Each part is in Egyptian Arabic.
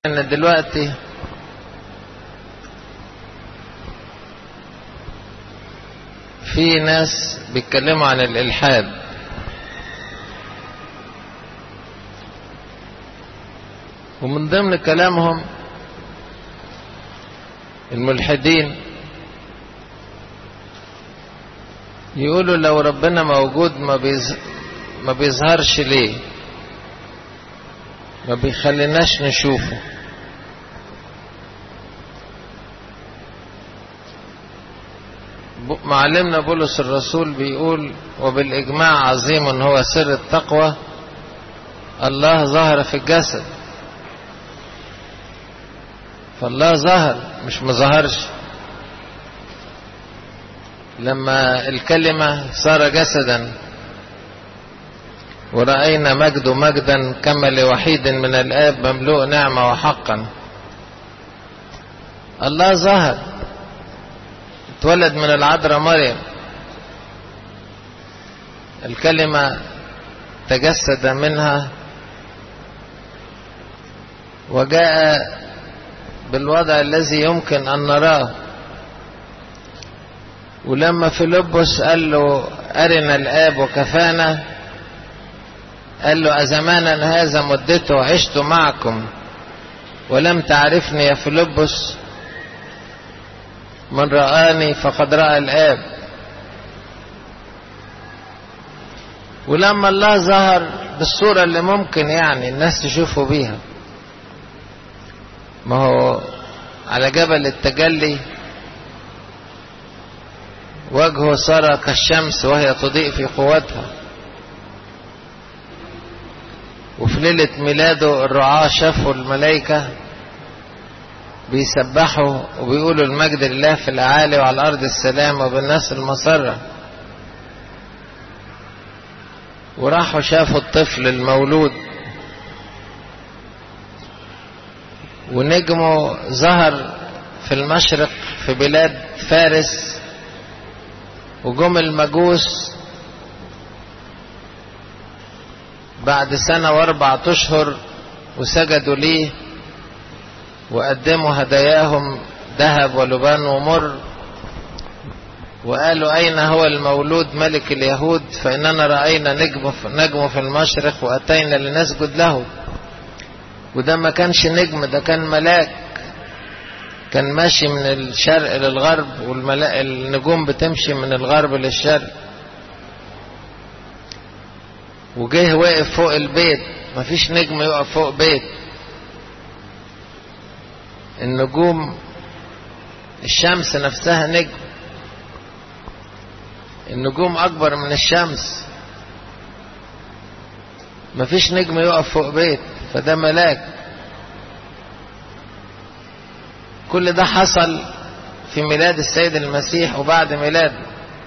ان دلوقتي في ناس بيتكلموا عن الالحاد ومن ضمن كلامهم الملحدين يقولوا لو ربنا موجود ما, بيز... ما بيظهرش ليه ما بيخليناش نشوفه معلمنا بولس الرسول بيقول وبالإجماع عظيم هو سر التقوى الله ظهر في الجسد فالله ظهر مش مظهرش لما الكلمة صار جسدا ورأينا مجد مجدا كما لوحيد من الآب مملوء نعمة وحقا الله ظهر اتولد من العذراء مريم الكلمة تجسد منها وجاء بالوضع الذي يمكن أن نراه ولما فيلبس قال له أرنا الآب وكفانا قال له أزمانا هذا مدته عشت معكم ولم تعرفني يا فيلبس من رآني فقد رأى الآب ولما الله ظهر بالصورة اللي ممكن يعني الناس تشوفه بيها ما هو على جبل التجلي وجهه صار كالشمس وهي تضيء في قوتها وفي ليلة ميلاده الرعاة شافوا الملائكة بيسبحوا وبيقولوا المجد لله في الأعالي وعلى الأرض السلام وبالناس المسرة وراحوا شافوا الطفل المولود ونجمه ظهر في المشرق في بلاد فارس وجم المجوس بعد سنة واربعة اشهر وسجدوا ليه وقدموا هداياهم ذهب ولبان ومر وقالوا أين هو المولود ملك اليهود فإننا رأينا نجم نجم في المشرق وأتينا لنسجد له وده ما كانش نجم ده كان ملاك كان ماشي من الشرق للغرب والنجوم بتمشي من الغرب للشرق وجه واقف فوق البيت مفيش نجم يقف فوق بيت النجوم الشمس نفسها نجم النجوم أكبر من الشمس مفيش نجم يقف فوق بيت فده ملاك كل ده حصل في ميلاد السيد المسيح وبعد ميلاده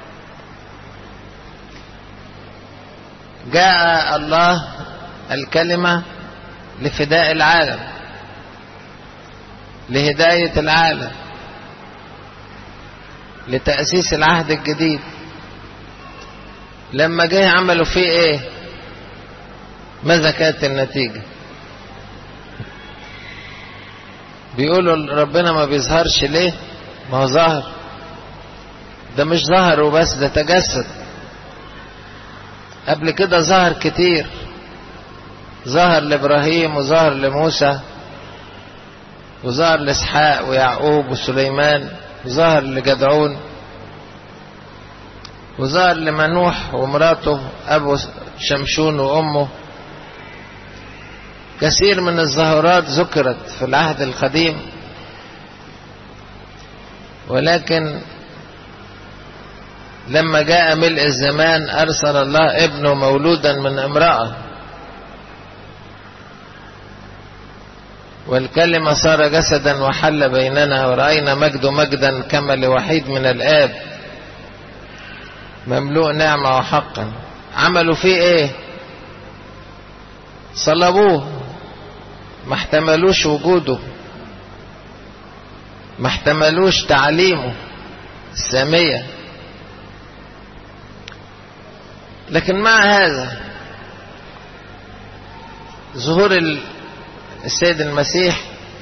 جاء الله الكلمة لفداء العالم لهداية العالم لتأسيس العهد الجديد لما جه عملوا فيه ايه ماذا كانت النتيجة بيقولوا ربنا ما بيظهرش ليه ما هو ظهر ده مش ظهر وبس ده تجسد قبل كده ظهر كتير ظهر لابراهيم وظهر لموسى وظهر لاسحاق ويعقوب وسليمان وظهر لجدعون وظهر لمنوح ومراته ابو شمشون وامه كثير من الظهورات ذكرت في العهد القديم ولكن لما جاء ملء الزمان أرسل الله ابنه مولودا من امرأة والكلمة صار جسدا وحل بيننا ورأينا مجد مجدا كما لوحيد من الآب مملوء نعمة وحقا عملوا فيه ايه صلبوه ما احتملوش وجوده ما احتملوش تعليمه السامية لكن مع هذا ظهور السيد المسيح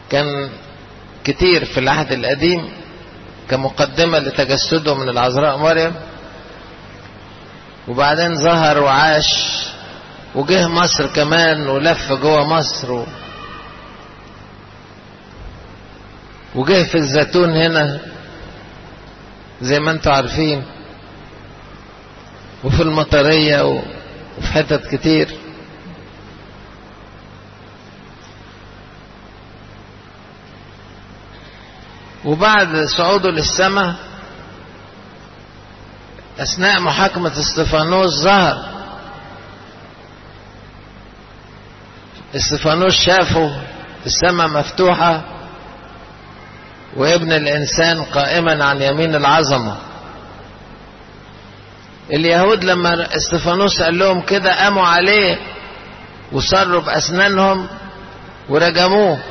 كان كتير في العهد القديم كمقدمة لتجسده من العذراء مريم وبعدين ظهر وعاش وجه مصر كمان ولف جوه مصر و... وجه في الزيتون هنا زي ما انتم عارفين وفي المطرية و... وفي حتت كتير وبعد صعوده للسماء أثناء محاكمة استفانوس ظهر استفانوس شافه السماء مفتوحة وابن الإنسان قائما عن يمين العظمة اليهود لما استفانوس قال لهم كده قاموا عليه وصروا بأسنانهم ورجموه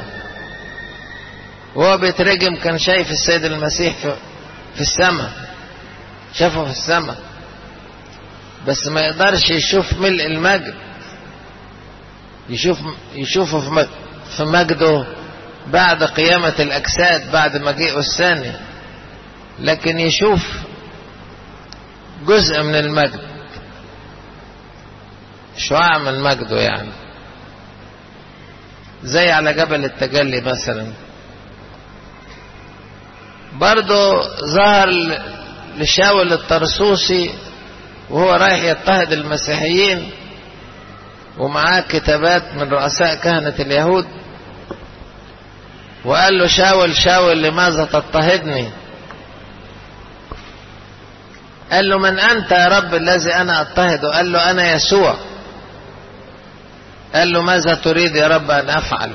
وهو بيترجم كان شايف السيد المسيح في, في السماء شافه في السماء بس ما يقدرش يشوف ملء المجد يشوف يشوفه في مجد في مجده بعد قيامة الأجساد بعد مجيئه الثاني لكن يشوف جزء من المجد شعاع من مجده يعني زي على جبل التجلي مثلا برضه ظهر لشاول الطرسوسي وهو رايح يضطهد المسيحيين ومعاه كتابات من رؤساء كهنة اليهود وقال له شاول شاول لماذا تضطهدني قال له من أنت يا رب الذي أنا أضطهده قال له أنا يسوع قال له ماذا تريد يا رب أن أفعل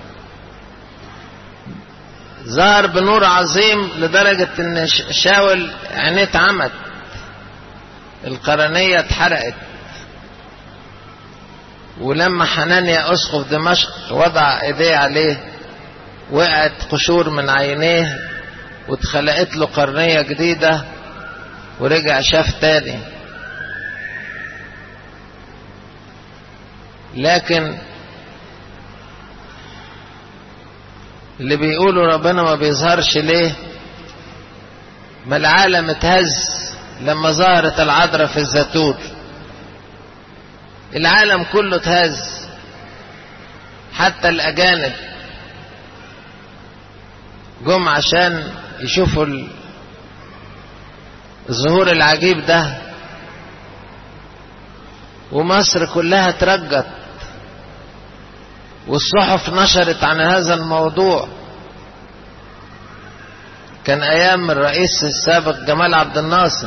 ظهر بنور عظيم لدرجة ان شاول عينيه اتعمت القرنية اتحرقت ولما حنانيا اسقف دمشق وضع ايديه عليه وقعت قشور من عينيه واتخلقت له قرنية جديدة ورجع شاف تاني لكن اللي بيقولوا ربنا ما بيظهرش ليه ما العالم اتهز لما ظهرت العذراء في الزيتون العالم كله اتهز حتى الأجانب جم عشان يشوفوا الظهور العجيب ده ومصر كلها ترجت والصحف نشرت عن هذا الموضوع كان ايام الرئيس السابق جمال عبد الناصر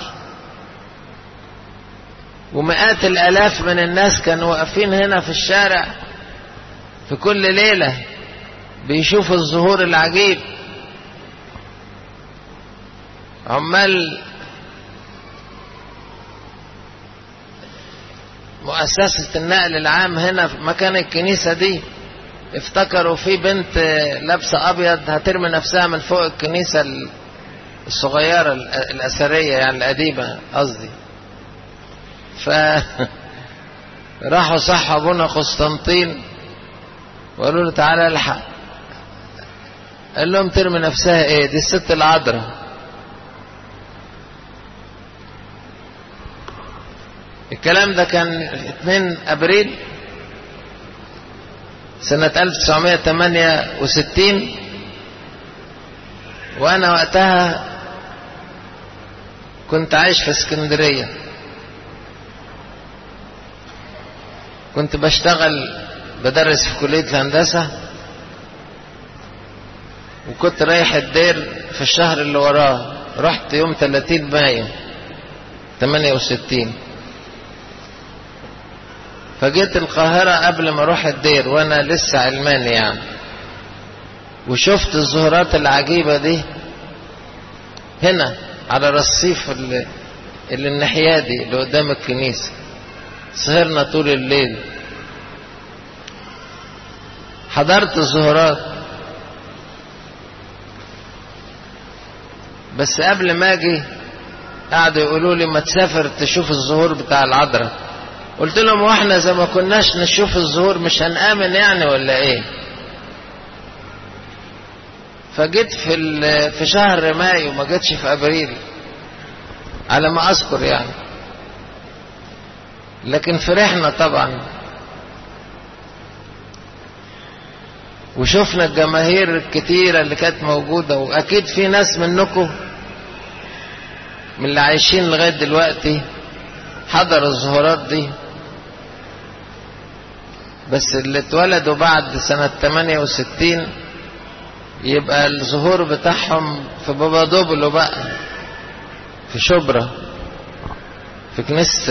ومئات الالاف من الناس كانوا واقفين هنا في الشارع في كل ليله بيشوفوا الظهور العجيب عمال مؤسسة النقل العام هنا في مكان الكنيسة دي افتكروا في بنت لابسة أبيض هترمي نفسها من فوق الكنيسة الصغيرة الأثرية يعني القديمة قصدي ف راحوا صح أبونا قسطنطين وقالوا له تعالى الحق قال لهم ترمي نفسها ايه دي الست العذراء الكلام ده كان 2 ابريل سنة 1968 وانا وقتها كنت عايش في اسكندرية كنت بشتغل بدرس في كلية الهندسة وكنت رايح الدير في الشهر اللي وراه رحت يوم 30 مايو 68 فجيت القاهرة قبل ما اروح الدير وانا لسه علماني يعني وشفت الظهورات العجيبة دي هنا على رصيف اللي, اللي الناحية دي اللي قدام الكنيسة سهرنا طول الليل حضرت الظهورات بس قبل ما اجي قعدوا يقولوا لي ما تسافر تشوف الظهور بتاع العذراء قلت لهم واحنا زي ما كناش نشوف الظهور مش هنآمن يعني ولا ايه فجيت في في شهر مايو ما جيتش في ابريل على ما اذكر يعني لكن فرحنا طبعا وشفنا الجماهير الكتيرة اللي كانت موجودة وأكيد في ناس منكم من اللي عايشين لغاية دلوقتي حضروا الظهورات دي بس اللي اتولدوا بعد سنة 68 يبقى الظهور بتاعهم في بابا دوبلو بقى في شبرا في كنيسة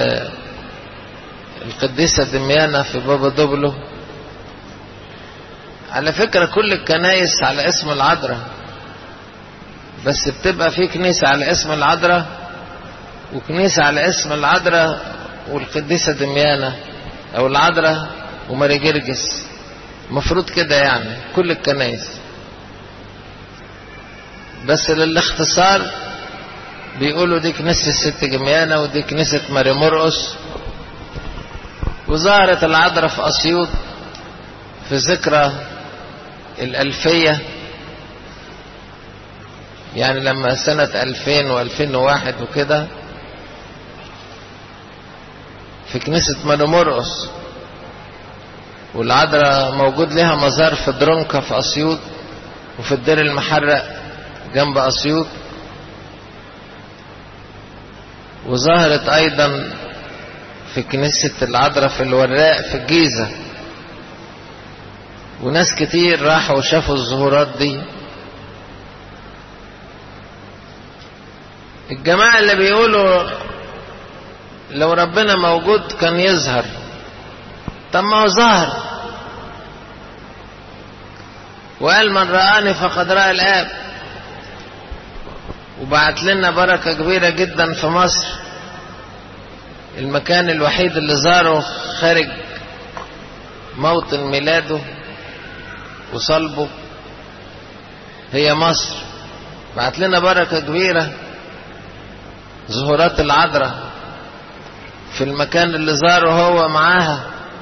القديسة دميانة في بابا دوبلو على فكرة كل الكنايس على اسم العذراء بس بتبقى في كنيسة على اسم العذراء وكنيسة على اسم العذراء والقديسة دميانة او العذراء وماري جرجس مفروض كده يعني كل الكنايس بس للاختصار بيقولوا دي كنيسة الست جميانة ودي كنيسة ماري مرقس وظهرت العذراء في أسيوط في ذكرى الألفية يعني لما سنة ألفين وألفين وواحد وكده في كنيسة ماري مرقس والعذراء موجود لها مزار في درونكا في أسيوط وفي الدير المحرق جنب أسيوط وظهرت أيضا في كنيسة العذراء في الوراق في الجيزة وناس كتير راحوا وشافوا الظهورات دي الجماعة اللي بيقولوا لو ربنا موجود كان يظهر طب ما هو ظهر وقال من رآني فقد رأى الآب وبعت لنا بركة كبيرة جدا في مصر المكان الوحيد اللي زاره خارج موطن ميلاده وصلبه هي مصر بعت لنا بركة كبيرة ظهورات العذراء في المكان اللي زاره هو معاها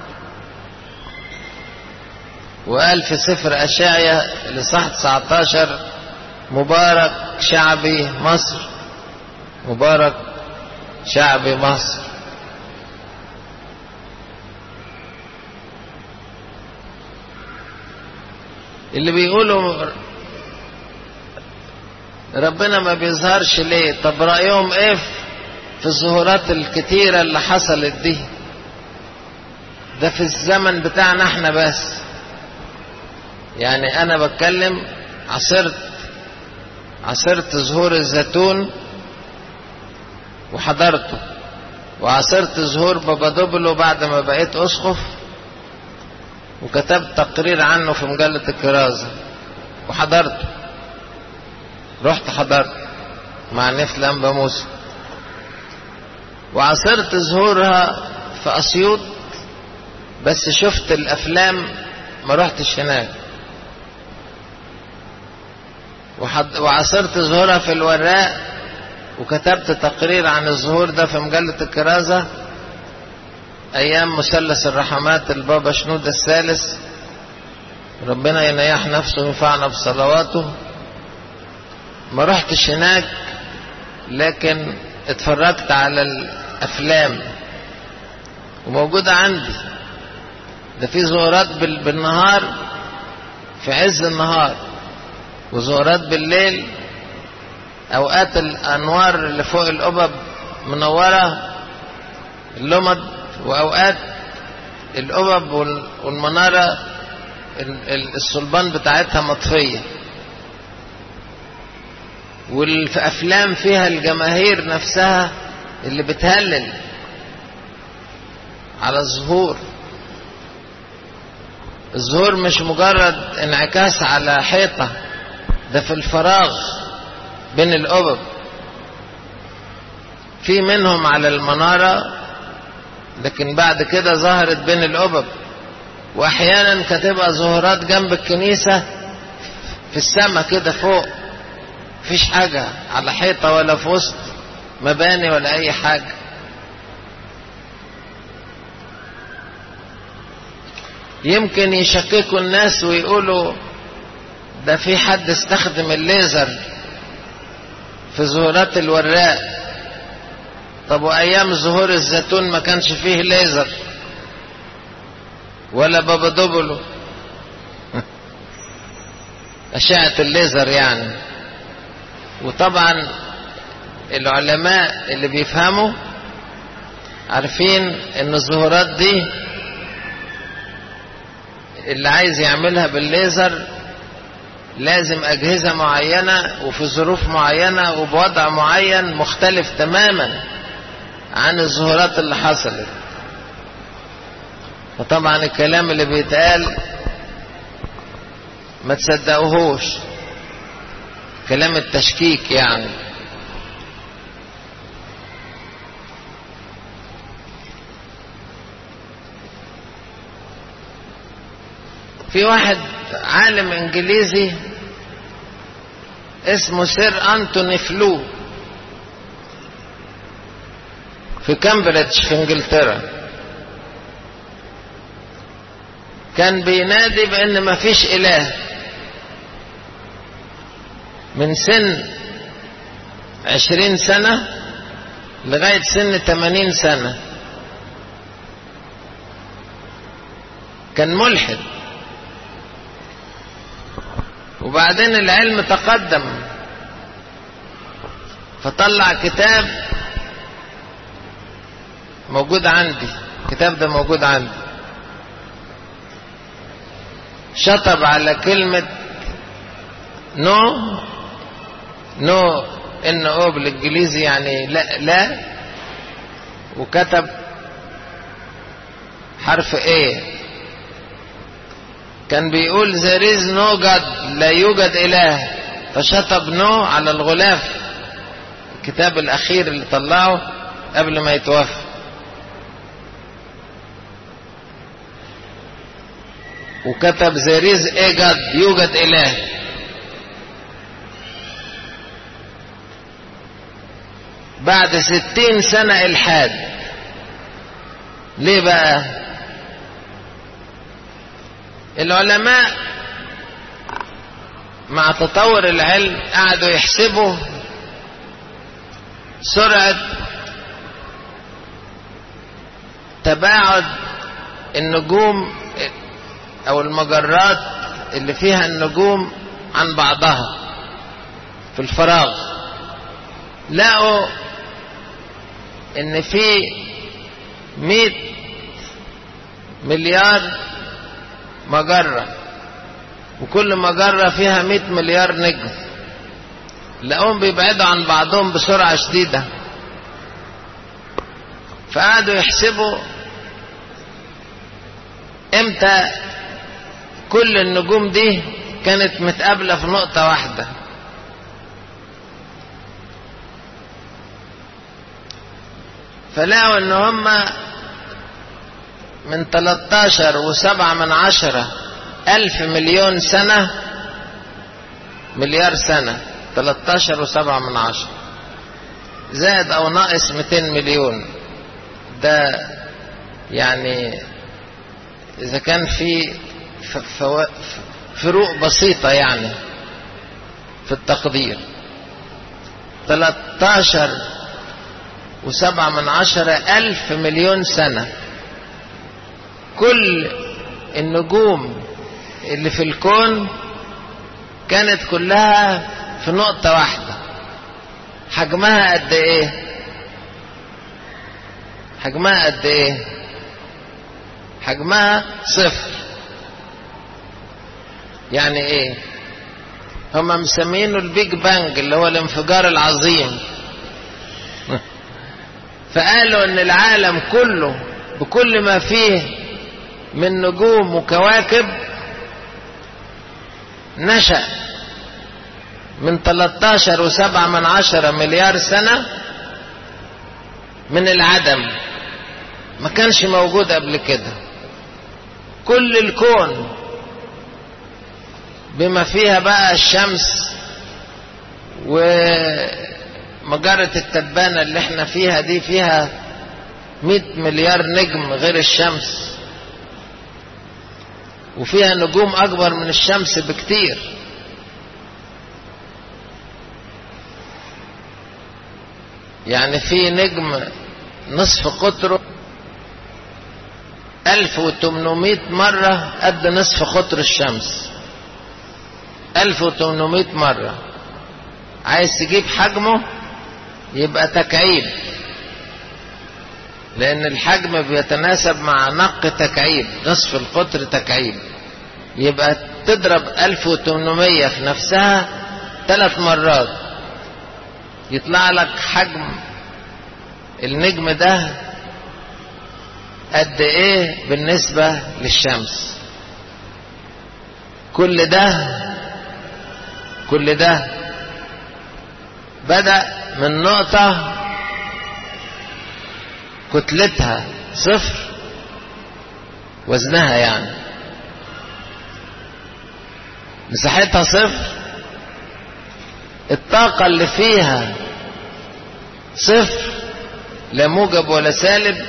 وقال في سفر أشعيا لصح 19 مبارك شعبي مصر مبارك شعبي مصر اللي بيقولوا ربنا ما بيظهرش ليه طب رأيهم ايه في الظهورات الكتيرة اللي حصلت دي ده في الزمن بتاعنا احنا بس يعني انا بتكلم عصرت عصرت ظهور الزيتون وحضرته وعصرت ظهور بابا دوبلو بعد ما بقيت اسقف وكتبت تقرير عنه في مجلة الكرازة وحضرته رحت حضرت مع نفل أنبا موسى وعصرت ظهورها في أسيوط بس شفت الأفلام ما رحتش هناك وحد... وعصرت ظهورها في الوراق وكتبت تقرير عن الظهور ده في مجلة الكرازة أيام مثلث الرحمات البابا شنود الثالث ربنا ينيح نفسه وينفعنا بصلواته ما رحتش هناك لكن اتفرجت على الأفلام وموجودة عندي ده في ظهورات بالنهار في عز النهار وظهورات بالليل أوقات الأنوار اللي فوق القبب منورة اللمض وأوقات القبب والمنارة الصلبان بتاعتها مطفية والفي أفلام فيها الجماهير نفسها اللي بتهلل على الظهور الظهور مش مجرد انعكاس على حيطة ده في الفراغ بين القبب في منهم على المنارة لكن بعد كده ظهرت بين القبب واحيانا كتبقى ظهورات جنب الكنيسة في السماء كده فوق مفيش حاجة على حيطة ولا في وسط مباني ولا اي حاجة يمكن يشككوا الناس ويقولوا ده في حد استخدم الليزر في ظهورات الوراق طب وايام ظهور الزيتون ما كانش فيه ليزر ولا بابا دوبلو أشعة الليزر يعني وطبعا العلماء اللي بيفهموا عارفين ان الظهورات دي اللي عايز يعملها بالليزر لازم أجهزة معينة وفي ظروف معينة وبوضع معين مختلف تماما عن الظهورات اللي حصلت وطبعا الكلام اللي بيتقال ما تصدقوهوش كلام التشكيك يعني في واحد عالم انجليزي اسمه سير انتوني فلو في كامبريدج في انجلترا كان بينادي بان ما فيش اله من سن عشرين سنة لغاية سن تمانين سنة كان ملحد وبعدين العلم تقدم فطلع كتاب موجود عندي الكتاب ده موجود عندي شطب على كلمة نو نو ان او بالانجليزي يعني لا لا وكتب حرف ايه كان بيقول there is no God لا يوجد إله فشطب نو على الغلاف الكتاب الأخير اللي طلعه قبل ما يتوفى وكتب there is a God يوجد إله بعد ستين سنة إلحاد ليه بقى العلماء مع تطور العلم قعدوا يحسبوا سرعة تباعد النجوم او المجرات اللي فيها النجوم عن بعضها في الفراغ لقوا ان في مئة مليار مجرة وكل مجرة فيها مئة مليار نجم لقوهم بيبعدوا عن بعضهم بسرعة شديدة فقعدوا يحسبوا امتى كل النجوم دي كانت متقابلة في نقطة واحدة فلقوا ان هم من 13 وسبعة من عشرة ألف مليون سنة مليار سنة 13 وسبعة من عشرة زائد أو ناقص 200 مليون ده يعني إذا كان في فروق بسيطة يعني في التقدير 13 وسبعة من عشرة ألف مليون سنة كل النجوم اللي في الكون كانت كلها في نقطة واحدة حجمها قد ايه حجمها قد ايه حجمها صفر يعني ايه هم مسمينه البيج بانج اللي هو الانفجار العظيم فقالوا ان العالم كله بكل ما فيه من نجوم وكواكب نشأ من 13 وسبعة من عشرة مليار سنة من العدم ما كانش موجود قبل كده كل الكون بما فيها بقى الشمس ومجرة التبانة اللي احنا فيها دي فيها مئة مليار نجم غير الشمس وفيها نجوم أكبر من الشمس بكتير يعني في نجم نصف قطره 1800 مرة قد نصف قطر الشمس 1800 مرة عايز تجيب حجمه يبقى تكعيب لأن الحجم بيتناسب مع نق تكعيب نصف القطر تكعيب يبقى تضرب 1800 في نفسها ثلاث مرات يطلع لك حجم النجم ده قد ايه بالنسبة للشمس كل ده كل ده بدأ من نقطة كتلتها صفر وزنها يعني مساحتها صفر الطاقة اللي فيها صفر لا موجب ولا سالب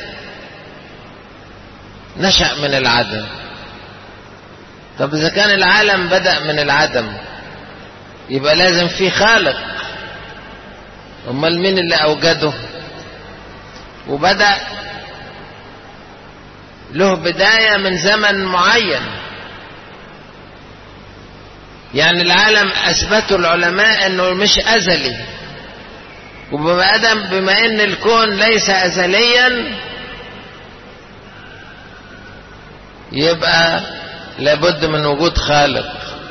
نشأ من العدم طب إذا كان العالم بدأ من العدم يبقى لازم في خالق أمال مين اللي أوجده وبدأ له بداية من زمن معين يعني العالم أثبته العلماء أنه مش أزلي وبما أدم بما أن الكون ليس أزليا يبقى لابد من وجود خالق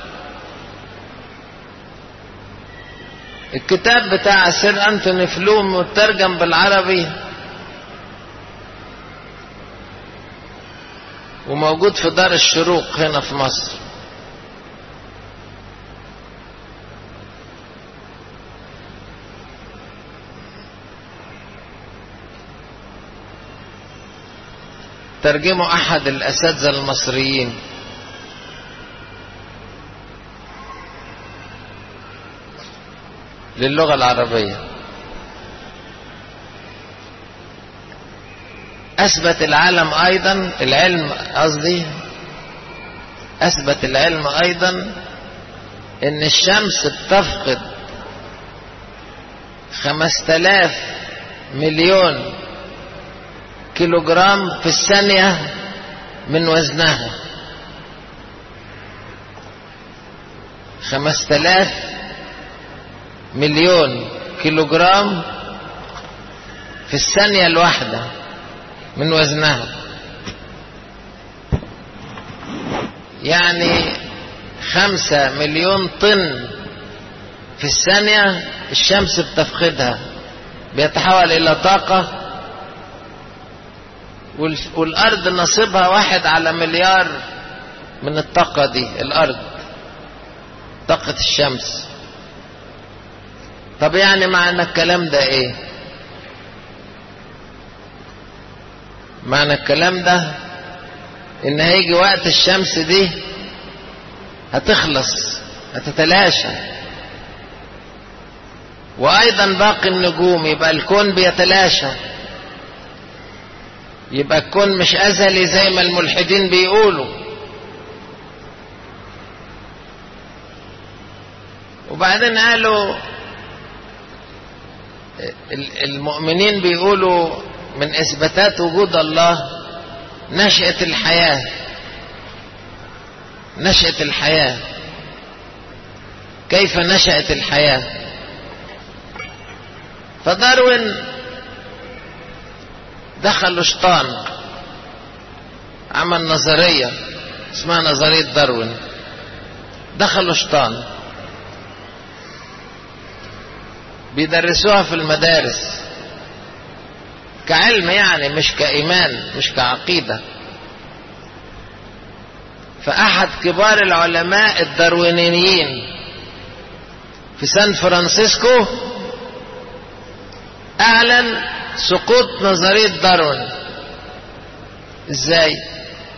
الكتاب بتاع سير أنتوني فلوم مترجم بالعربي وموجود في دار الشروق هنا في مصر ترجمه أحد الأساتذة المصريين للغة العربية أثبت العالم أيضا العلم قصدي أثبت العلم أيضا إن الشمس بتفقد خمسة آلاف مليون كيلوغرام في الثانية من وزنها خمسة آلاف مليون كيلوغرام في الثانية الواحدة من وزنها يعني خمسة مليون طن في الثانية الشمس بتفقدها بيتحول إلى طاقة والأرض نصيبها واحد على مليار من الطاقة دي الأرض طاقة الشمس طب يعني معنى الكلام ده ايه معنى الكلام ده ان هيجي وقت الشمس دي هتخلص هتتلاشى وايضا باقي النجوم يبقى الكون بيتلاشى يبقى الكون مش ازلي زي ما الملحدين بيقولوا وبعدين قالوا المؤمنين بيقولوا من اثباتات وجود الله نشأة الحياة نشأة الحياة كيف نشأت الحياة فداروين دخل شطان عمل نظرية اسمها نظرية داروين دخل شطان بيدرسوها في المدارس كعلم يعني مش كإيمان مش كعقيدة فأحد كبار العلماء الداروينيين في سان فرانسيسكو أعلن سقوط نظرية داروين ازاي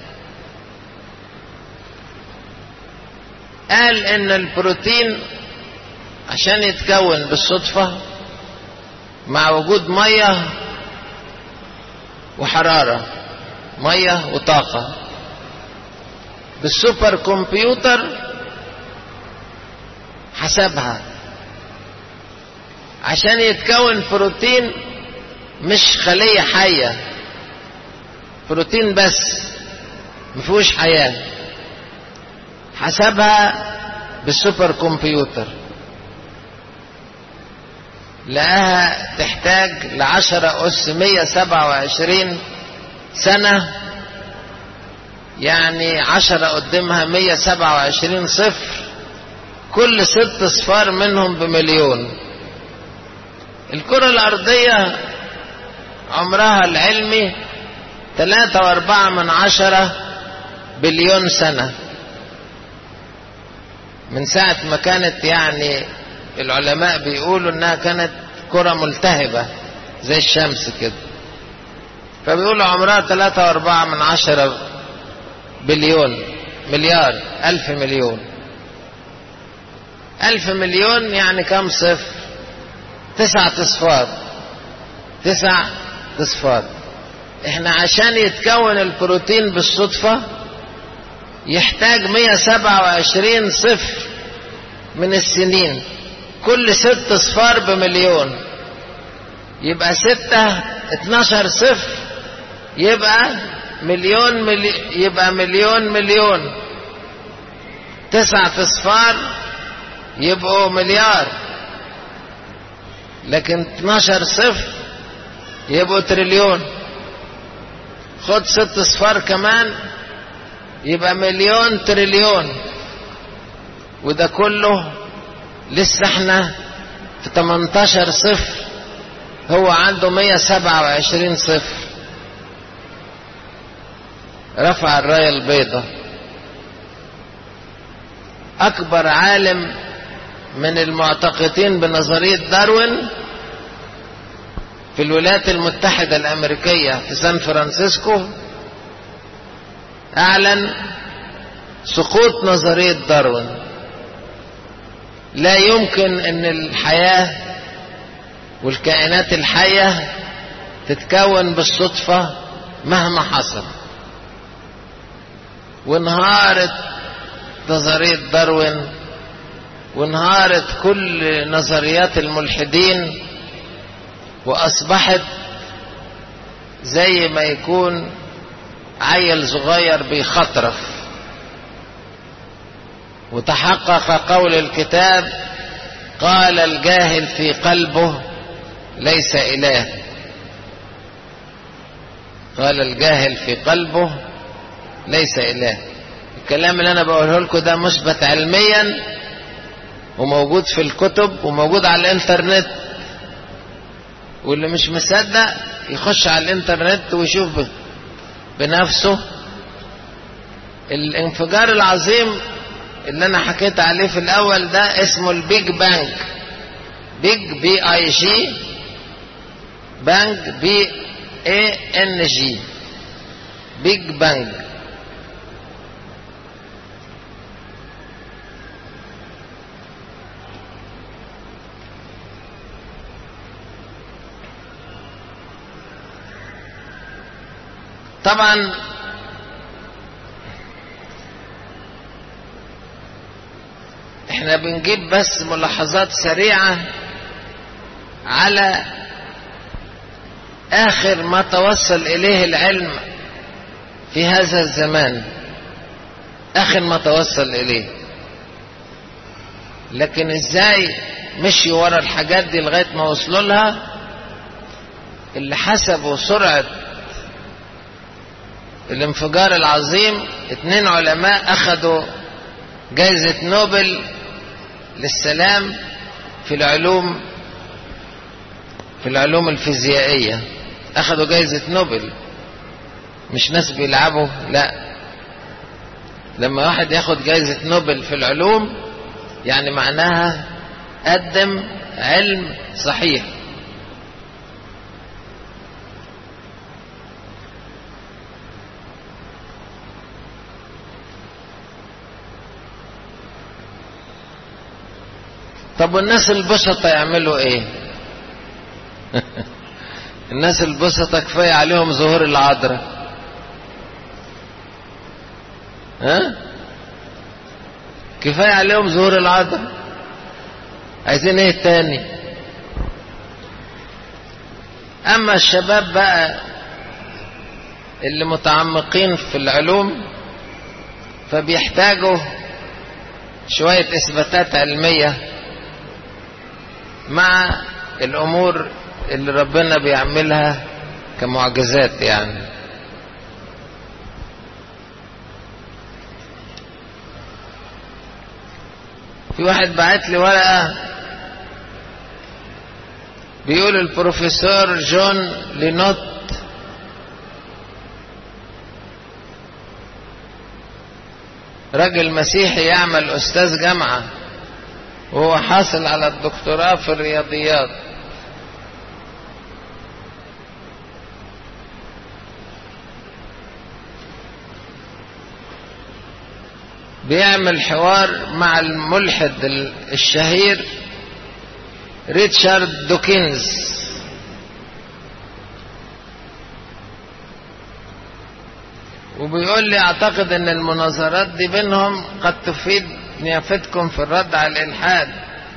قال ان البروتين عشان يتكون بالصدفة مع وجود مية وحرارة مية وطاقة بالسوبر كمبيوتر حسبها عشان يتكون بروتين مش خلية حية بروتين بس مفيهوش حياة حسبها بالسوبر كمبيوتر لقاها تحتاج لعشرة أس مية سبعة وعشرين سنة يعني عشرة قدامها مية سبعة وعشرين صفر كل ست صفار منهم بمليون الكرة الأرضية عمرها العلمي ثلاثة وأربعة من عشرة بليون سنة من ساعة ما كانت يعني العلماء بيقولوا انها كانت كرة ملتهبة زي الشمس كده فبيقولوا عمرها ثلاثة وأربعة من عشرة بليون مليار ألف مليون ألف مليون يعني كم صفر تسعة أصفار تسع أصفار احنا عشان يتكون البروتين بالصدفة يحتاج 127 صفر من السنين كل ست صفار بمليون يبقى ستة اتناشر صفر يبقى مليون ملي يبقى مليون مليون تسعة اصفار يبقوا مليار لكن 12 صفر يبقوا تريليون خد ست اصفار كمان يبقى مليون تريليون وده كله لسه احنا في 18 صفر هو عنده 127 صفر رفع الراية البيضاء أكبر عالم من المعتقدين بنظرية داروين في الولايات المتحدة الأمريكية في سان فرانسيسكو أعلن سقوط نظرية داروين لا يمكن أن الحياة والكائنات الحية تتكون بالصدفة مهما حصل وانهارت نظرية داروين وانهارت كل نظريات الملحدين واصبحت زي ما يكون عيل صغير بيخطرف وتحقق قول الكتاب قال الجاهل في قلبه ليس اله قال الجاهل في قلبه ليس اله الكلام اللي انا بقوله لكم ده مثبت علميا وموجود في الكتب وموجود على الانترنت واللي مش مصدق يخش على الانترنت ويشوف بنفسه الانفجار العظيم اللي انا حكيت عليه في الاول ده اسمه البيج بانج بيج بي اي جي بانج بي اي ان جي بيج بانج طبعا احنا بنجيب بس ملاحظات سريعة على اخر ما توصل اليه العلم في هذا الزمان اخر ما توصل اليه لكن ازاي مشي ورا الحاجات دي لغاية ما وصلوا لها اللي حسبوا سرعة الانفجار العظيم اتنين علماء اخذوا جائزة نوبل للسلام في العلوم في العلوم الفيزيائية اخذوا جائزة نوبل مش ناس بيلعبوا لا لما واحد ياخد جائزة نوبل في العلوم يعني معناها قدم علم صحيح طب والناس البسطة يعملوا ايه الناس البسطة كفاية عليهم ظهور العذراء ها كفاية عليهم ظهور العذراء عايزين ايه تاني أما الشباب بقى اللي متعمقين في العلوم فبيحتاجوا شوية إثباتات علمية مع الأمور اللي ربنا بيعملها كمعجزات يعني في واحد بعت لي ورقة بيقول البروفيسور جون لينوت راجل مسيحي يعمل أستاذ جامعة وهو حاصل على الدكتوراه في الرياضيات بيعمل حوار مع الملحد الشهير ريتشارد دوكنز وبيقول لي اعتقد ان المناظرات دي بينهم قد تفيد نيافتكم في الرد على الالحاد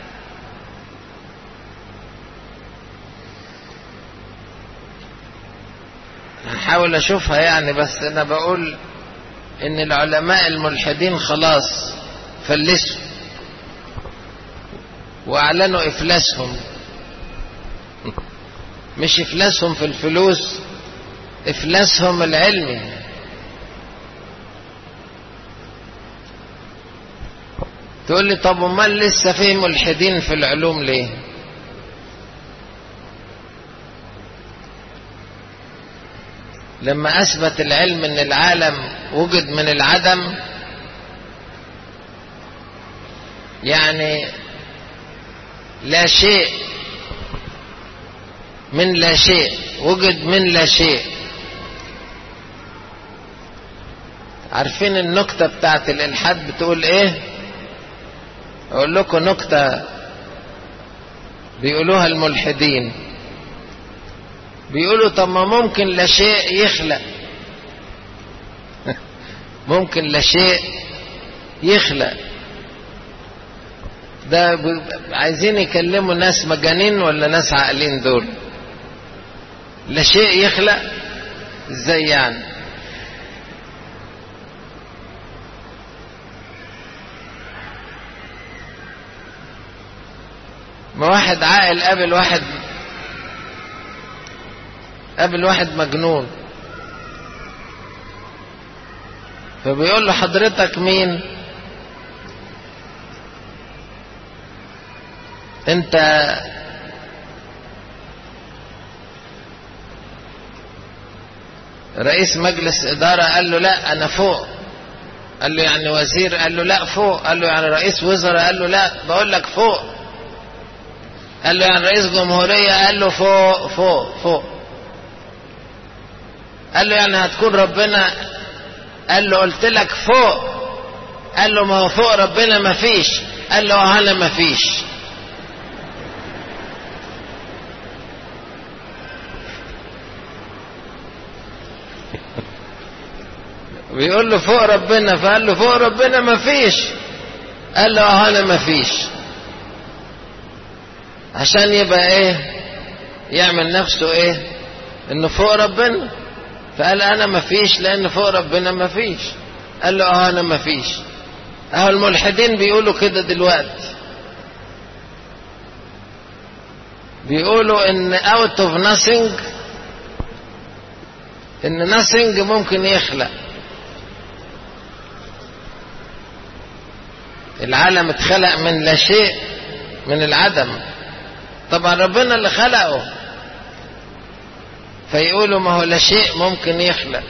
هحاول اشوفها يعني بس انا بقول ان العلماء الملحدين خلاص فلسوا واعلنوا افلاسهم مش افلاسهم في الفلوس افلاسهم العلمي تقول لي طب امال لسه في ملحدين في العلوم ليه لما اثبت العلم ان العالم وجد من العدم يعني لا شيء من لا شيء وجد من لا شيء عارفين النكتة بتاعت الإلحاد بتقول إيه أقول لكم نكتة بيقولوها الملحدين بيقولوا طب ما ممكن لا شيء يخلق ممكن لا شيء يخلق ده عايزين يكلموا ناس مجانين ولا ناس عاقلين دول لا شيء يخلق ازاي يعني ما واحد عاقل قابل واحد قابل واحد مجنون فبيقول له حضرتك مين انت رئيس مجلس إدارة قال له لا أنا فوق قال له يعني وزير قال له لا فوق قال له يعني رئيس وزراء قال له لا بقول لك فوق قال له يعني رئيس جمهورية قال له فوق فوق فوق قال له يعني هتكون ربنا قال له قلت لك فوق قال له ما هو فوق ربنا ما فيش قال له انا ما فيش بيقول له فوق ربنا فقال له فوق ربنا ما فيش قال له اه انا ما فيش عشان يبقى ايه يعمل نفسه ايه انه فوق ربنا فقال انا ما فيش لان فوق ربنا ما فيش قال له اه انا ما فيش اهو الملحدين بيقولوا كده دلوقتي بيقولوا ان out of nothing ان nothing ممكن يخلق العالم اتخلق من لا شيء من العدم طبعا ربنا اللي خلقه فيقولوا ما هو لا شيء ممكن يخلق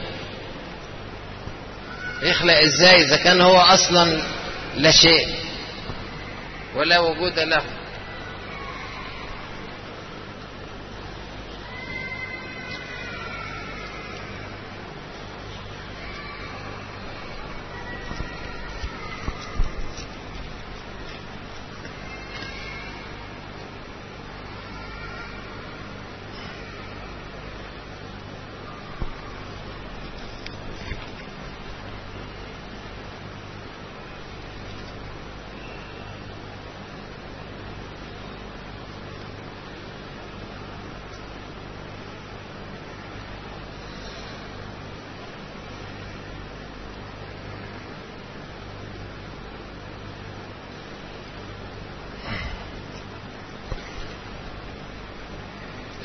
يخلق ازاي اذا كان هو اصلا لا شيء ولا وجود له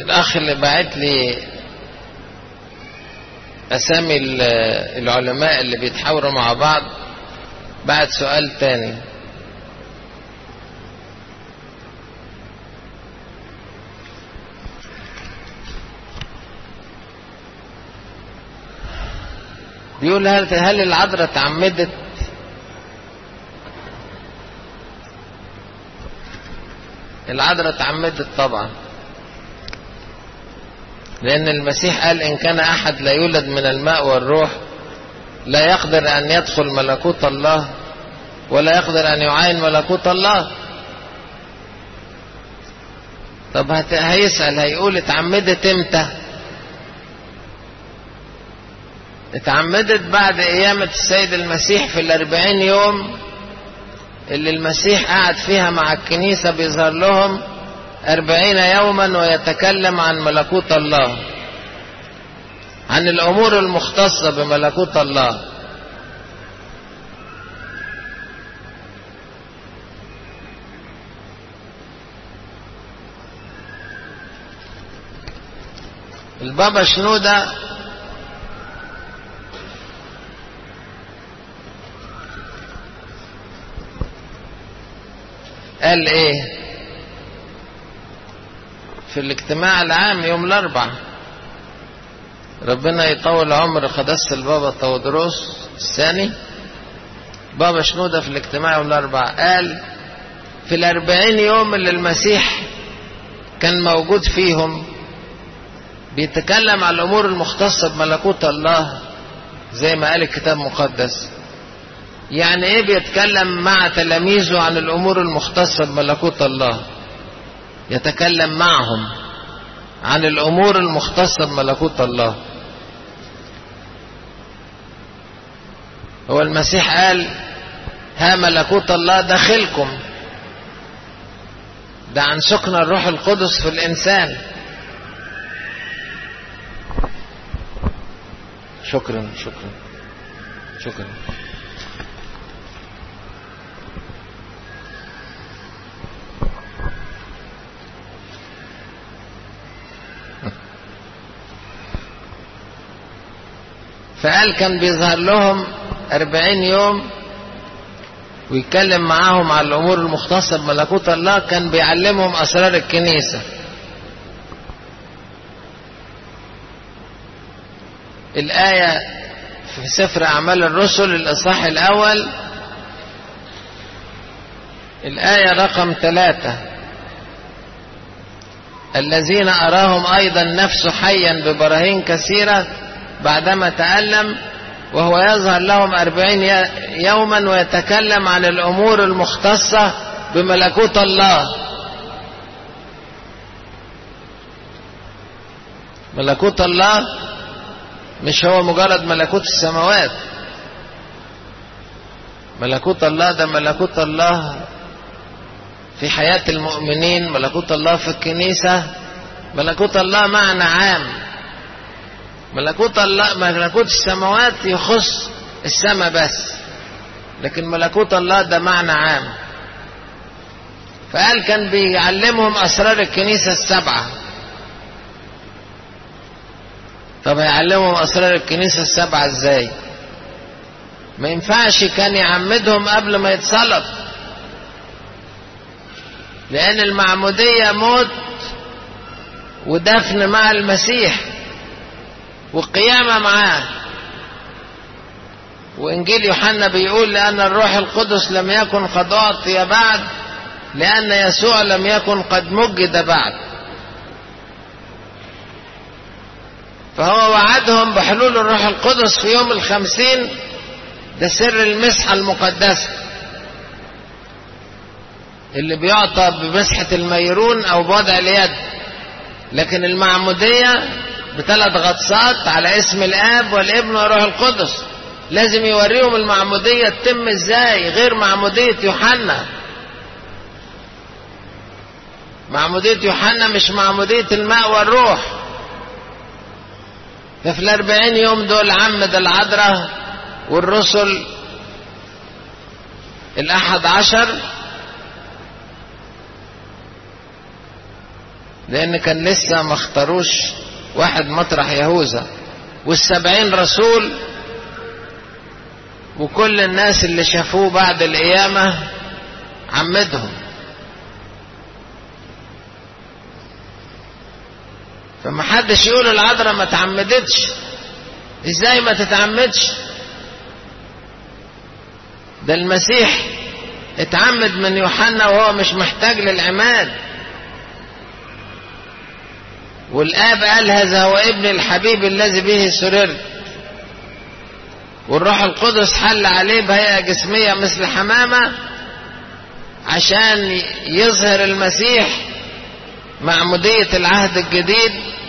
الأخ اللي بعت لي أسامي العلماء اللي بيتحاوروا مع بعض بعد سؤال تاني بيقول هل هل العذراء اتعمدت العذراء اتعمدت طبعا لأن المسيح قال إن كان أحد لا يولد من الماء والروح لا يقدر أن يدخل ملكوت الله ولا يقدر أن يعاين ملكوت الله طب هيسأل هيقول اتعمدت امتى اتعمدت بعد قيامة السيد المسيح في الأربعين يوم اللي المسيح قعد فيها مع الكنيسة بيظهر لهم أربعين يوما ويتكلم عن ملكوت الله عن الأمور المختصة بملكوت الله البابا شنودة قال ايه في الاجتماع العام يوم الاربع ربنا يطول عمر قداسة البابا تودروس الثاني بابا شنودة في الاجتماع يوم الاربع قال في الاربعين يوم اللي المسيح كان موجود فيهم بيتكلم عن الامور المختصة بملكوت الله زي ما قال الكتاب المقدس يعني ايه بيتكلم مع تلاميذه عن الامور المختصة بملكوت الله يتكلم معهم عن الامور المختصة بملكوت الله هو المسيح قال ها ملكوت الله داخلكم ده عن سكن الروح القدس في الانسان شكرا شكرا شكرا فقال كان بيظهر لهم أربعين يوم ويتكلم معاهم على الأمور المختصة بملكوت الله كان بيعلمهم أسرار الكنيسة الآية في سفر أعمال الرسل الإصحاح الأول الآية رقم ثلاثة الذين أراهم أيضا نفسه حيا ببراهين كثيرة بعدما تألم وهو يظهر لهم أربعين يوما ويتكلم عن الأمور المختصة بملكوت الله ملكوت الله مش هو مجرد ملكوت السماوات ملكوت الله ده ملكوت الله في حياة المؤمنين ملكوت الله في الكنيسة ملكوت الله معنى عام ملكوت الله ملكوت السماوات يخص السماء بس لكن ملكوت الله ده معنى عام فقال كان بيعلمهم أسرار الكنيسة السبعة طب هيعلمهم أسرار الكنيسة السبعة ازاي ما ينفعش كان يعمدهم قبل ما يتصلب لأن المعمودية موت ودفن مع المسيح وقيامة معاه وإنجيل يوحنا بيقول لأن الروح القدس لم يكن قد أعطي بعد لأن يسوع لم يكن قد مجد بعد فهو وعدهم بحلول الروح القدس في يوم الخمسين ده سر المسحة المقدسة اللي بيعطى بمسحة الميرون أو بوضع اليد لكن المعمودية بثلاث غطسات على اسم الآب والابن والروح القدس لازم يوريهم المعمودية تتم ازاي غير معمودية يوحنا معمودية يوحنا مش معمودية الماء والروح ففي الأربعين يوم دول عمد العذراء والرسل الأحد عشر لأن كان لسه ما اختاروش واحد مطرح يهوذا والسبعين رسول وكل الناس اللي شافوه بعد القيامة عمدهم فما حدش يقول العذراء ما تعمدتش ازاي ما تتعمدش ده المسيح اتعمد من يوحنا وهو مش محتاج للعماد والآب قال هذا هو ابن الحبيب الذي به سررت والروح القدس حل عليه بهيئة جسمية مثل حمامة عشان يظهر المسيح معمودية العهد الجديد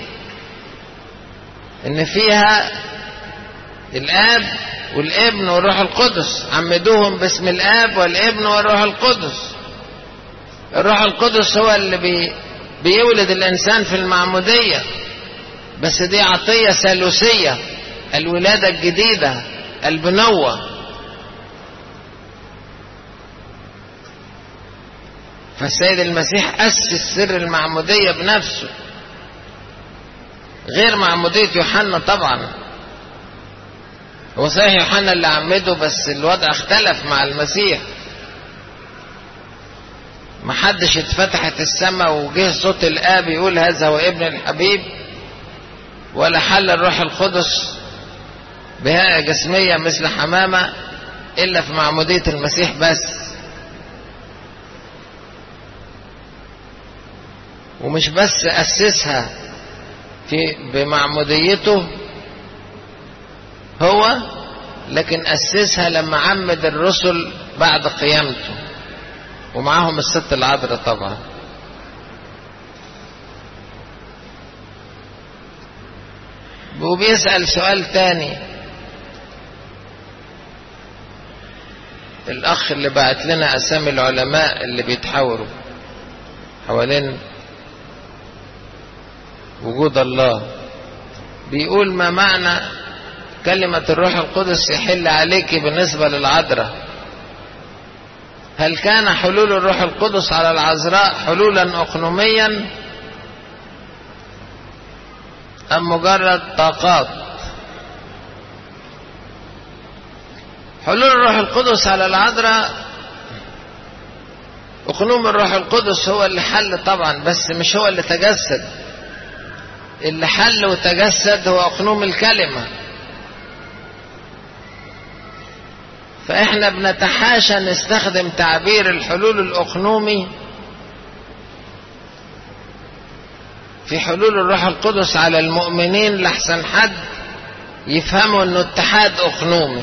ان فيها الاب والابن والروح القدس عمدوهم باسم الاب والابن والروح القدس الروح القدس هو اللي بي بيولد الانسان في المعمودية بس دي عطية ثالوثية الولادة الجديدة البنوة فالسيد المسيح أسس سر المعمودية بنفسه غير معمودية يوحنا طبعا هو صحيح يوحنا اللي عمده بس الوضع اختلف مع المسيح ما حدش اتفتحت السماء وجه صوت الآب يقول هذا هو ابن الحبيب ولا حل الروح القدس بهيئة جسمية مثل حمامة إلا في معمودية المسيح بس ومش بس أسسها في بمعموديته هو لكن أسسها لما عمد الرسل بعد قيامته ومعاهم الست العذراء طبعا وبيسأل سؤال تاني الأخ اللي بعت لنا أسامي العلماء اللي بيتحاوروا حوالين وجود الله بيقول ما معنى كلمة الروح القدس يحل عليك بالنسبة للعذراء هل كان حلول الروح القدس على العذراء حلولا أقنوميا أم مجرد طاقات حلول الروح القدس على العذراء أقنوم الروح القدس هو اللي حل طبعا بس مش هو اللي تجسد اللي حل وتجسد هو أقنوم الكلمة فإحنا بنتحاشى نستخدم تعبير الحلول الأقنومي في حلول الروح القدس على المؤمنين لحسن حد يفهموا انه اتحاد اقنومي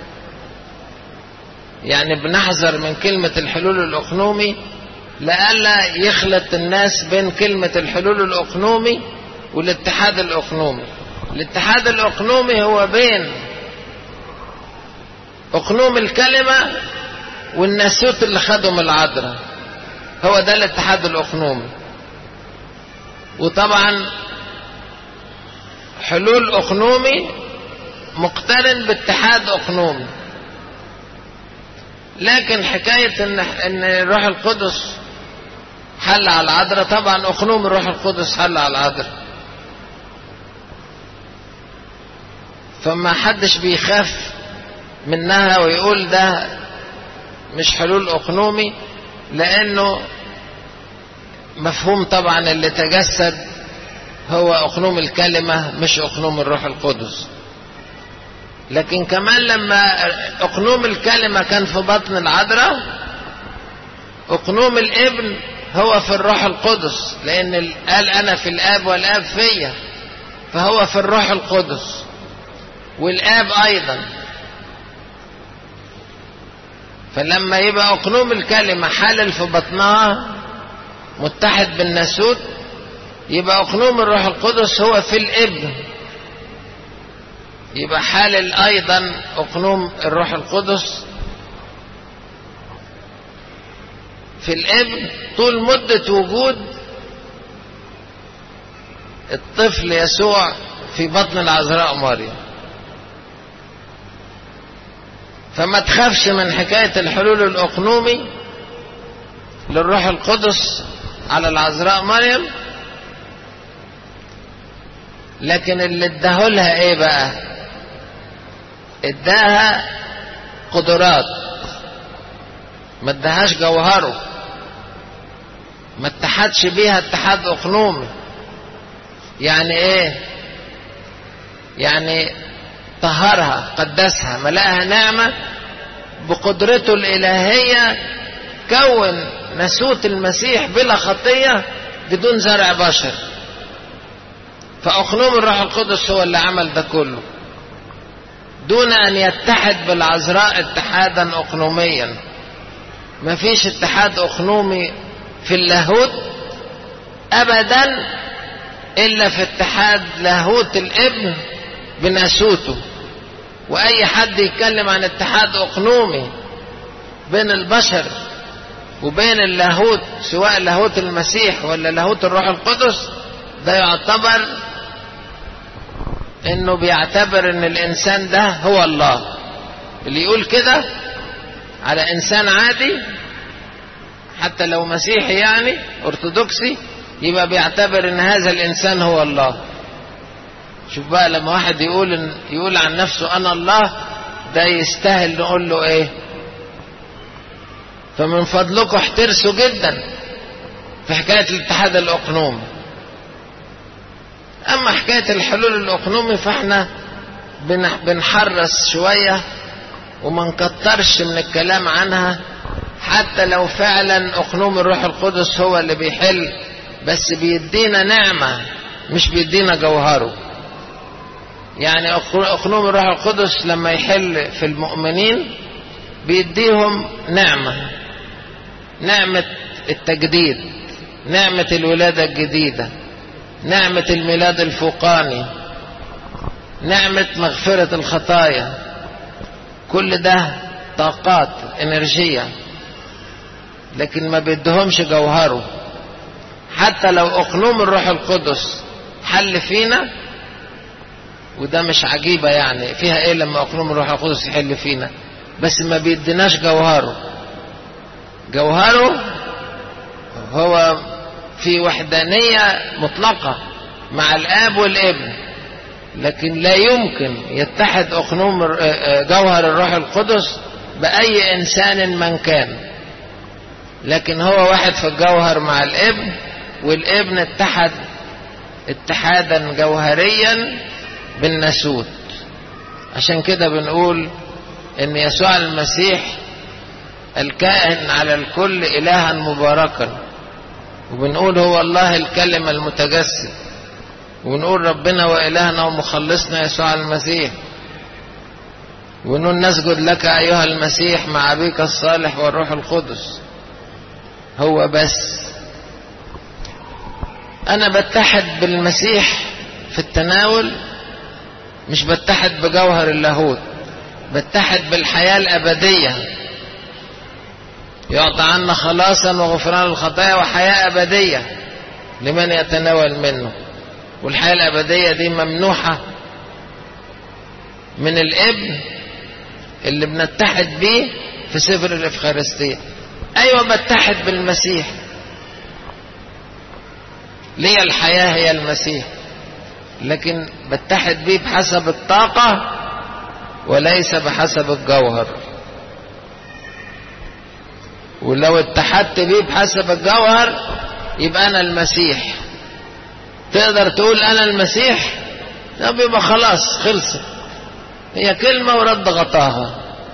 يعني بنحذر من كلمة الحلول الاقنومي لئلا يخلط الناس بين كلمة الحلول الاقنومي والاتحاد الاقنومي الاتحاد الاقنومي هو بين اقنوم الكلمة والناسوت اللي خدهم العذراء هو ده الاتحاد الاقنومي وطبعا حلول اقنومي مقترن باتحاد اقنومي لكن حكاية ان ان الروح القدس حل على العذراء طبعا اقنوم الروح القدس حل على العذراء فما حدش بيخاف منها ويقول ده مش حلول اقنومي لانه مفهوم طبعا اللي تجسد هو اقنوم الكلمة مش اقنوم الروح القدس لكن كمان لما اقنوم الكلمة كان في بطن العذراء اقنوم الابن هو في الروح القدس لان قال انا في الاب والاب فيا فهو في الروح القدس والاب ايضا فلما يبقى اقنوم الكلمة حلل في بطنها متحد بالناسوت يبقى اقنوم الروح القدس هو في الابن يبقى حالل ايضا اقنوم الروح القدس في الابن طول مدة وجود الطفل يسوع في بطن العذراء مريم فما تخافش من حكاية الحلول الأقنومي للروح القدس على العذراء مريم لكن اللي اداهولها ايه بقى اداها قدرات ما اداهاش جوهره ما اتحدش بيها اتحاد اقنومي يعني ايه يعني طهرها قدسها ملأها نعمة بقدرته الإلهية كون نسوت المسيح بلا خطية بدون زرع بشر فأقنوم الروح القدس هو اللي عمل ده كله دون أن يتحد بالعذراء اتحادا أقنوميا مفيش اتحاد أقنومي في اللاهوت أبدا إلا في اتحاد لاهوت الابن بناسوته وأي حد يتكلم عن اتحاد أقنومي بين البشر وبين اللاهوت سواء لاهوت المسيح ولا لاهوت الروح القدس ده يعتبر انه بيعتبر ان الانسان ده هو الله اللي يقول كده على انسان عادي حتى لو مسيحي يعني ارثوذكسي يبقى بيعتبر ان هذا الانسان هو الله شوف بقى لما واحد يقول إن يقول عن نفسه انا الله ده يستاهل نقول له ايه فمن فضلكم احترسوا جدا في حكايه الاتحاد الاقنومي اما حكايه الحلول الاقنومي فاحنا بنحرص شويه وما نكترش من الكلام عنها حتى لو فعلا اقنوم الروح القدس هو اللي بيحل بس بيدينا نعمه مش بيدينا جوهره يعني اقنوم الروح القدس لما يحل في المؤمنين بيديهم نعمه نعمه التجديد نعمه الولاده الجديده نعمه الميلاد الفوقاني نعمه مغفره الخطايا كل ده طاقات انرجيه لكن ما بيدهمش جوهره حتى لو اقنوم الروح القدس حل فينا وده مش عجيبة يعني فيها ايه لما اقنوم الروح القدس يحل فينا بس ما بيديناش جوهره جوهره هو في وحدانية مطلقة مع الاب والابن لكن لا يمكن يتحد اقنوم جوهر الروح القدس باي انسان من كان لكن هو واحد في الجوهر مع الابن والابن اتحد اتحادا جوهريا بالناسوت عشان كده بنقول ان يسوع المسيح الكائن على الكل الها مباركا وبنقول هو الله الكلمة المتجسد ونقول ربنا وإلهنا ومخلصنا يسوع المسيح ونقول نسجد لك أيها المسيح مع أبيك الصالح والروح القدس هو بس أنا بتحد بالمسيح في التناول مش بتحد بجوهر اللاهوت بتحد بالحياة الأبدية يعطى عنا خلاصا وغفران الخطايا وحياة أبدية لمن يتناول منه والحياة الأبدية دي ممنوحة من الابن اللي بنتحد بيه في سفر الإفخارستية أيوة بتحد بالمسيح ليه الحياة هي المسيح لكن بتحد بيه بحسب الطاقة وليس بحسب الجوهر ولو اتحدت بيه بحسب الجوهر يبقى أنا المسيح تقدر تقول أنا المسيح طب يبقى خلاص خلصت هي كلمة ورد غطاها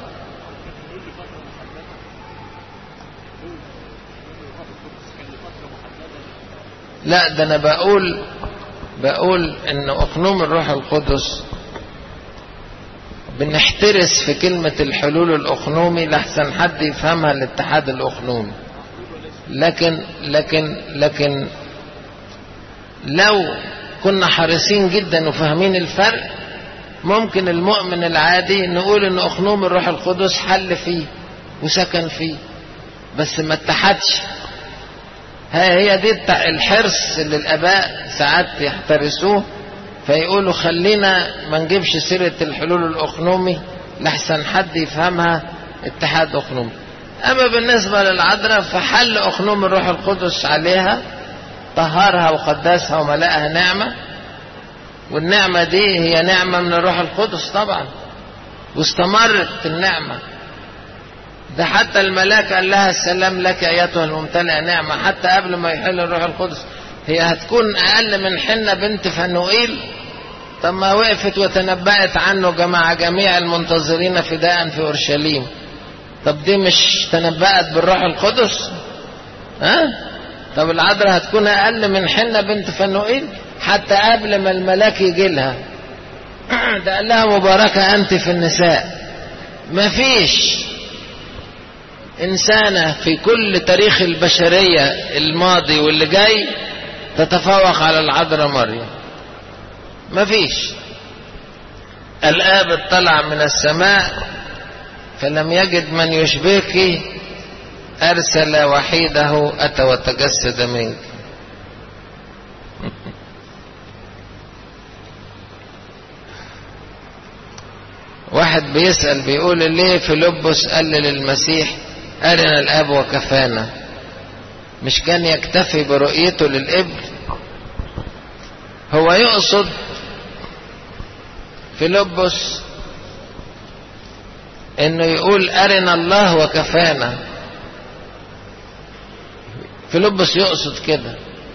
لا ده أنا بقول بقول ان اقنوم الروح القدس بنحترس في كلمة الحلول الأقنومي لحسن حد يفهمها الاتحاد الأقنومي لكن لكن لكن لو كنا حريصين جدا وفاهمين الفرق ممكن المؤمن العادي نقول ان اقنوم الروح القدس حل فيه وسكن فيه بس ما اتحدش هي دي الحرص اللي الاباء ساعات يحترسوه فيقولوا خلينا ما نجيبش سيرة الحلول الاقنومي لحسن حد يفهمها اتحاد اقنومي اما بالنسبة للعذراء فحل اقنوم الروح القدس عليها طهرها وقدسها وملأها نعمة والنعمة دي هي نعمة من الروح القدس طبعا واستمرت النعمة ده حتى الملاك قال لها السلام لك أيتها الممتلئة نعمة حتى قبل ما يحل الروح القدس هي هتكون أقل من حنة بنت فنوئيل طب ما وقفت وتنبأت عنه جماعة جميع المنتظرين فداء في أورشليم طب دي مش تنبأت بالروح القدس ها طب العذراء هتكون أقل من حنة بنت فنوئيل حتى قبل ما الملاك يجي لها ده قال لها مباركة أنت في النساء مفيش إنسانة في كل تاريخ البشرية الماضي واللي جاي تتفوق على العذراء مريم مفيش الآب اطلع من السماء فلم يجد من يشبهك أرسل وحيده أتى وتجسد منك واحد بيسأل بيقول ليه فيلبس قال للمسيح أرنا الآب وكفانا مش كان يكتفي برؤيته للابن هو يقصد فيلبس انه يقول ارنا الله وكفانا فيلبس يقصد كده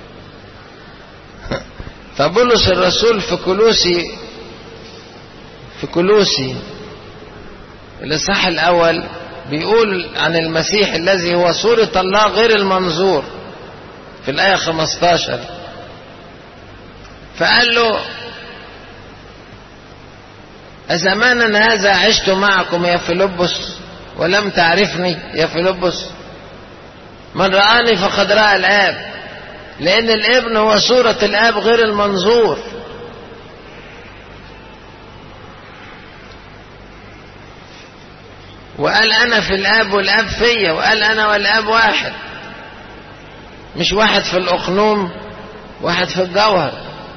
فبولس الرسول في كلوسي في كلوسي الاصحاح الاول بيقول عن المسيح الذي هو صورة الله غير المنظور في الآية 15 فقال له أزمانا هذا عشت معكم يا فيلبس ولم تعرفني يا فيلبس من رآني فقد رأى الآب لأن الابن هو صورة الآب غير المنظور وقال أنا في الآب والآب فيا وقال أنا والآب واحد مش واحد في الأقنوم واحد في الجوهر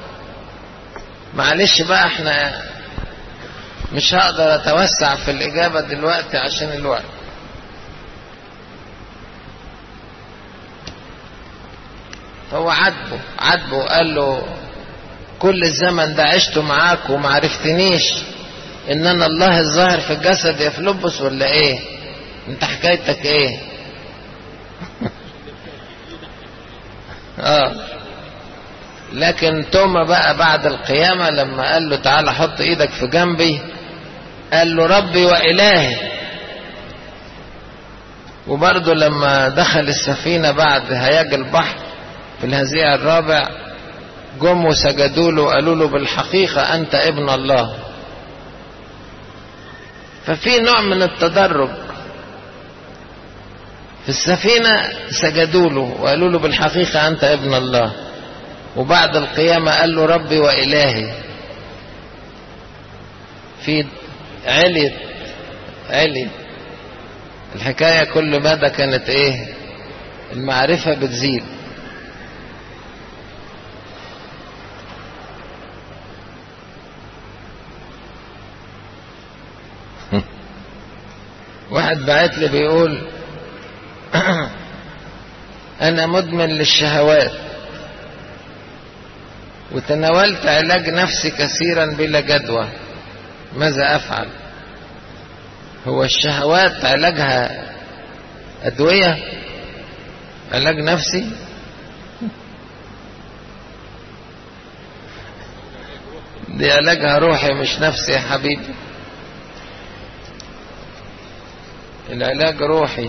معلش بقى احنا مش هقدر اتوسع في الإجابة دلوقتي عشان الوقت فهو عاتبه عاتبه قال له كل الزمن ده عشته معاك وما عرفتنيش ان انا الله الظاهر في الجسد يا فلبس ولا ايه انت حكايتك ايه اه لكن توما بقى بعد القيامة لما قال له تعالى حط ايدك في جنبي قال له ربي وإلهي وبرضه لما دخل السفينة بعد هياج البحر في الهزيع الرابع جم وسجدوا له وقالوا له بالحقيقة أنت ابن الله ففي نوع من التدرج في السفينة سجدوا له وقالوا له بالحقيقة أنت ابن الله وبعد القيامة قال له ربي وإلهي في عليت علي الحكاية كل مدى كانت ايه المعرفة بتزيد واحد بعت لي بيقول انا مدمن للشهوات وتناولت علاج نفسي كثيرا بلا جدوى ماذا افعل هو الشهوات علاجها ادويه علاج نفسي دي علاجها روحي مش نفسي يا حبيبي العلاج روحي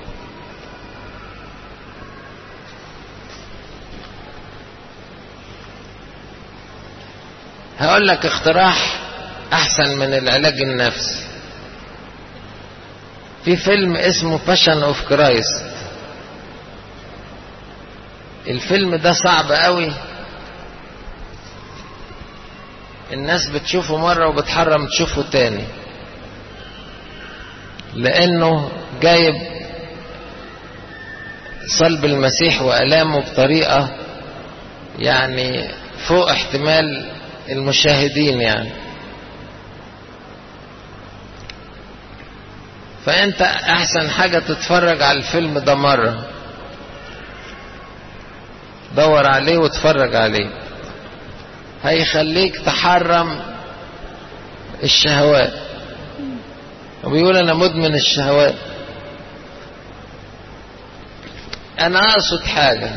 هقول لك اقتراح احسن من العلاج النفسي في فيلم اسمه باشن اوف كرايست الفيلم ده صعب قوي الناس بتشوفه مرة وبتحرم تشوفه تاني لانه جايب صلب المسيح والامه بطريقة يعني فوق احتمال المشاهدين يعني فانت احسن حاجة تتفرج على الفيلم ده مرة دور عليه واتفرج عليه هيخليك تحرم الشهوات وبيقول انا مدمن الشهوات انا اقصد حاجة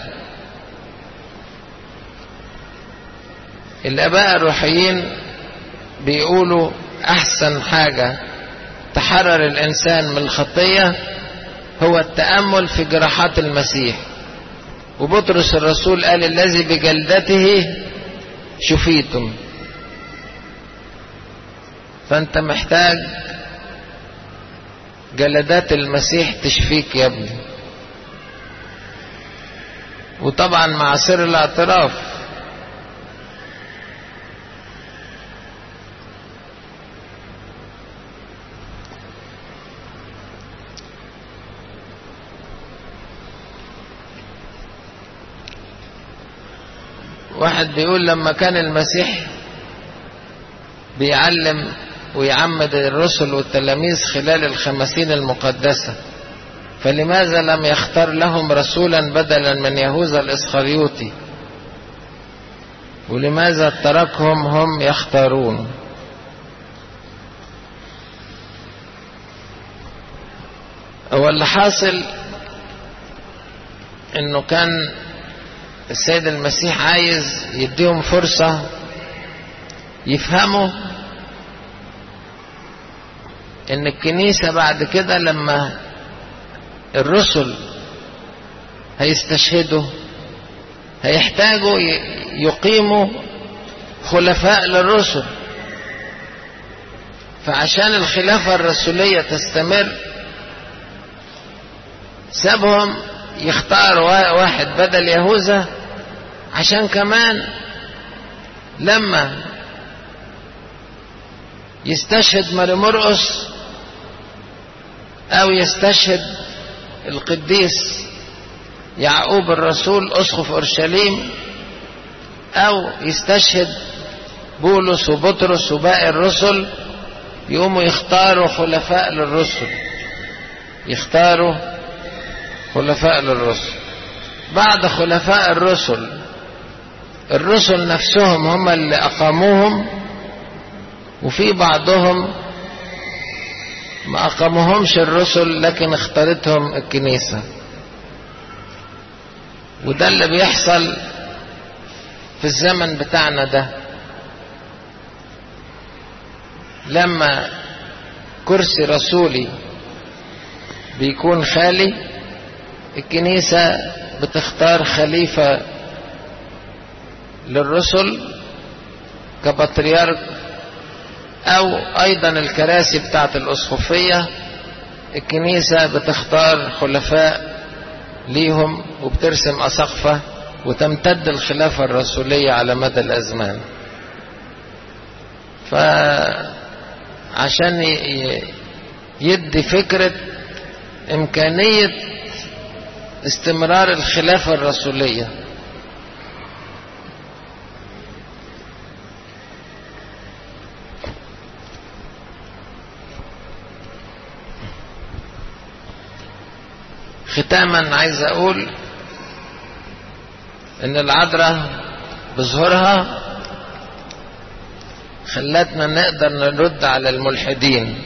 الاباء الروحيين بيقولوا احسن حاجة تحرر الانسان من الخطية هو التأمل في جراحات المسيح وبطرس الرسول قال الذي بجلدته شفيتم فانت محتاج جلدات المسيح تشفيك يا ابني وطبعا مع سر الاعتراف واحد بيقول لما كان المسيح بيعلم ويعمد الرسل والتلاميذ خلال الخمسين المقدسة فلماذا لم يختار لهم رسولا بدلا من يهوذا الإسخريوطي ولماذا تركهم هم يختارون هو اللي حاصل انه كان السيد المسيح عايز يديهم فرصة يفهموا ان الكنيسة بعد كده لما الرسل هيستشهدوا هيحتاجوا يقيموا خلفاء للرسل فعشان الخلافة الرسولية تستمر سابهم يختار واحد بدل يهوذا عشان كمان لما يستشهد ماري مرقس او يستشهد القديس يعقوب الرسول اسقف اورشليم او يستشهد بولس وبطرس وباقي الرسل يقوموا يختاروا خلفاء للرسل يختاروا خلفاء للرسل بعد خلفاء الرسل الرسل نفسهم هم اللي أقاموهم وفي بعضهم ما أقاموهمش الرسل لكن اختارتهم الكنيسة وده اللي بيحصل في الزمن بتاعنا ده لما كرسي رسولي بيكون خالي الكنيسة بتختار خليفة للرسل كبطريرك او ايضا الكراسي بتاعت الاسقفية الكنيسة بتختار خلفاء ليهم وبترسم اسقفة وتمتد الخلافة الرسولية على مدى الازمان فعشان يدي فكرة امكانية استمرار الخلافة الرسولية ختاما عايز اقول ان العذراء بظهورها خلتنا نقدر نرد على الملحدين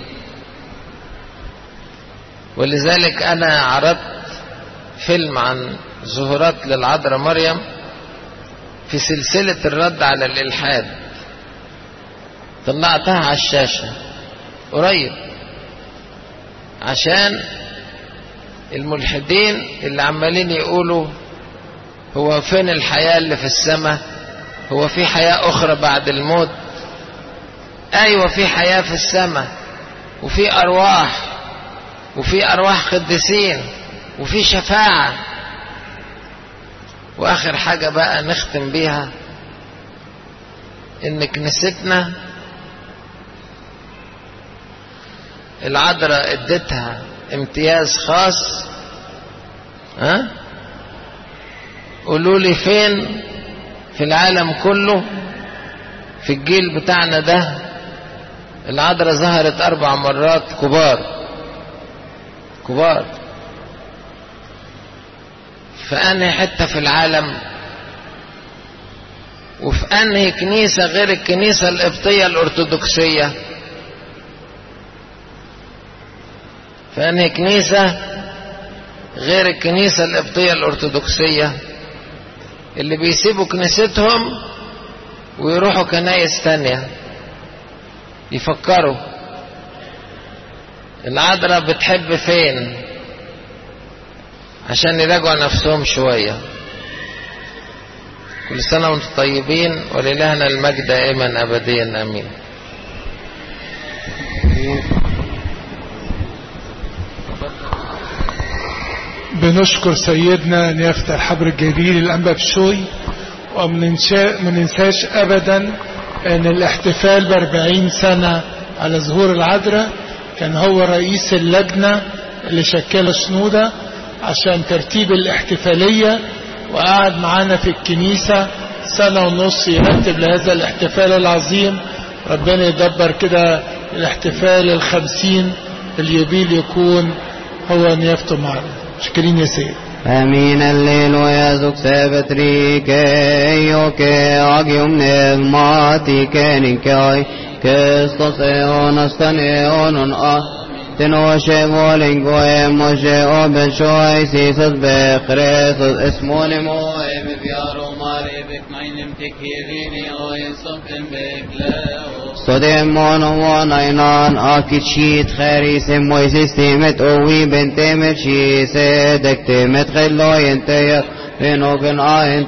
ولذلك انا عرضت فيلم عن ظهورات للعذراء مريم في سلسلة الرد على الإلحاد طلعتها على الشاشة قريب عشان الملحدين اللي عمالين يقولوا هو فين الحياة اللي في السماء هو في حياة أخرى بعد الموت أيوة في حياة في السماء وفي أرواح وفي أرواح قديسين وفي شفاعة وآخر حاجة بقى نختم بيها إن كنيستنا العذراء اديتها امتياز خاص ها قولوا لي فين في العالم كله في الجيل بتاعنا ده العذراء ظهرت اربع مرات كبار كبار فأنا حتة في العالم وفي أنهي كنيسة غير الكنيسة القبطية الأرثوذكسية في أنهي كنيسة غير الكنيسة القبطية الأرثوذكسية اللي بيسيبوا كنيستهم ويروحوا كنايس تانية يفكروا العذراء بتحب فين عشان يراجعوا نفسهم شوية كل سنة وانتم طيبين ولإلهنا المجد دائما أبديا آمين بنشكر سيدنا نيافة الحبر الجليل الأنبا بشوي وما ننساش أبدا أن الاحتفال بأربعين سنة على ظهور العذراء كان هو رئيس اللجنة اللي شكلها شنودة عشان ترتيب الاحتفالية وقعد معانا في الكنيسة سنة ونص يرتب لهذا الاحتفال العظيم ربنا يدبر كده الاحتفال الخمسين اليوبيل يكون هو نيافته معنا شكرين يا سيد Amin alleluia succebet rike ioke agium pneumati nikai Christos eonas tan eonon a Tenoshe volingo e moshe oben shoy sisas be Christos esmonimo e me viaro mare bekmainim tekirini o insomten bekleo Stodemon وانينان اكيد خريس مويسيس تيمت اوي بنت تيمت شيسة دك تيمت خلو ينتير بينوغن آين